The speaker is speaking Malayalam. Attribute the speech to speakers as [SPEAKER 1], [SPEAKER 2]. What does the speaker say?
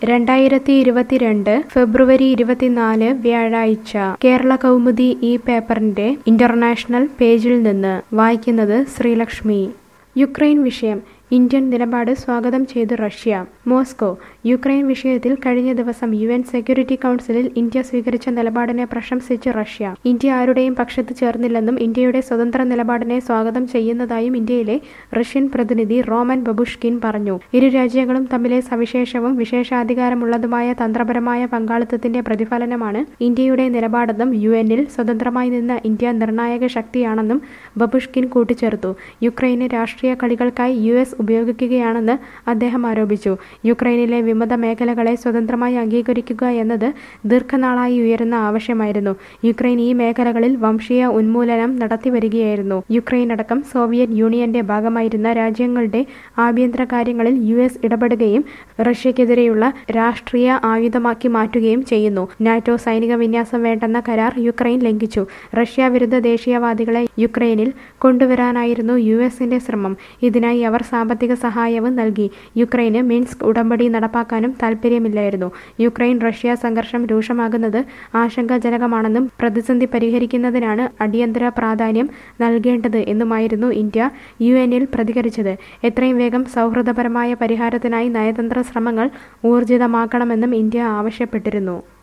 [SPEAKER 1] രണ്ടായിരത്തി ഇരുപത്തിരണ്ട് ഫെബ്രുവരി ഇരുപത്തിനാല് വ്യാഴാഴ്ച കേരള കൗമുദി ഈ പേപ്പറിന്റെ ഇന്റർനാഷണൽ പേജിൽ നിന്ന് വായിക്കുന്നത് ശ്രീലക്ഷ്മി യുക്രൈൻ വിഷയം ഇന്ത്യൻ നിലപാട് സ്വാഗതം ചെയ്തു റഷ്യ മോസ്കോ യുക്രൈൻ വിഷയത്തിൽ കഴിഞ്ഞ ദിവസം യു എൻ സെക്യൂരിറ്റി കൗൺസിലിൽ ഇന്ത്യ സ്വീകരിച്ച നിലപാടിനെ പ്രശംസിച്ച് റഷ്യ ഇന്ത്യ ആരുടെയും പക്ഷത്ത് ചേർന്നില്ലെന്നും ഇന്ത്യയുടെ സ്വതന്ത്ര നിലപാടിനെ സ്വാഗതം ചെയ്യുന്നതായും ഇന്ത്യയിലെ റഷ്യൻ പ്രതിനിധി റോമൻ ബബുഷ്കിൻ പറഞ്ഞു ഇരു രാജ്യങ്ങളും തമ്മിലെ സവിശേഷവും വിശേഷാധികാരമുള്ളതുമായ തന്ത്രപരമായ പങ്കാളിത്തത്തിന്റെ പ്രതിഫലനമാണ് ഇന്ത്യയുടെ നിലപാടെന്നും യു എന്നിൽ സ്വതന്ത്രമായി നിന്ന ഇന്ത്യ നിർണായക ശക്തിയാണെന്നും ബബുഷ്കിൻ കൂട്ടിച്ചേർത്തു യുക്രൈനെ രാഷ്ട്രീയ കളികൾക്കായി യു എസ് ഉപയോഗിക്കുകയാണെന്ന് അദ്ദേഹം ആരോപിച്ചു യുക്രൈനിലെ വിമത മേഖലകളെ സ്വതന്ത്രമായി അംഗീകരിക്കുക എന്നത് ദീർഘനാളായി ഉയരുന്ന ആവശ്യമായിരുന്നു യുക്രൈൻ ഈ മേഖലകളിൽ വംശീയ ഉന്മൂലനം നടത്തിവരികയായിരുന്നു യുക്രൈൻ അടക്കം സോവിയറ്റ് യൂണിയന്റെ ഭാഗമായിരുന്ന രാജ്യങ്ങളുടെ ആഭ്യന്തര കാര്യങ്ങളിൽ യു എസ് ഇടപെടുകയും റഷ്യക്കെതിരെയുള്ള രാഷ്ട്രീയ ആയുധമാക്കി മാറ്റുകയും ചെയ്യുന്നു നാറ്റോ സൈനിക വിന്യാസം വേണ്ടെന്ന കരാർ യുക്രൈൻ ലംഘിച്ചു റഷ്യ വിരുദ്ധ ദേശീയവാദികളെ യുക്രൈനിൽ കൊണ്ടുവരാനായിരുന്നു യു എസിന്റെ ശ്രമം ഇതിനായി അവർ സാമ്പത്തിക സഹായവും നൽകി യുക്രൈന് മിൻസ്ക് ഉടമ്പടി നടപ്പാക്കാനും താൽപ്പര്യമില്ലായിരുന്നു യുക്രൈൻ റഷ്യ സംഘർഷം രൂക്ഷമാകുന്നത് ആശങ്കാജനകമാണെന്നും പ്രതിസന്ധി പരിഹരിക്കുന്നതിനാണ് അടിയന്തര പ്രാധാന്യം നൽകേണ്ടത് എന്നുമായിരുന്നു ഇന്ത്യ യു എന്നിൽ പ്രതികരിച്ചത് എത്രയും വേഗം സൗഹൃദപരമായ പരിഹാരത്തിനായി നയതന്ത്ര ശ്രമങ്ങൾ ഊർജിതമാക്കണമെന്നും ഇന്ത്യ ആവശ്യപ്പെട്ടിരുന്നു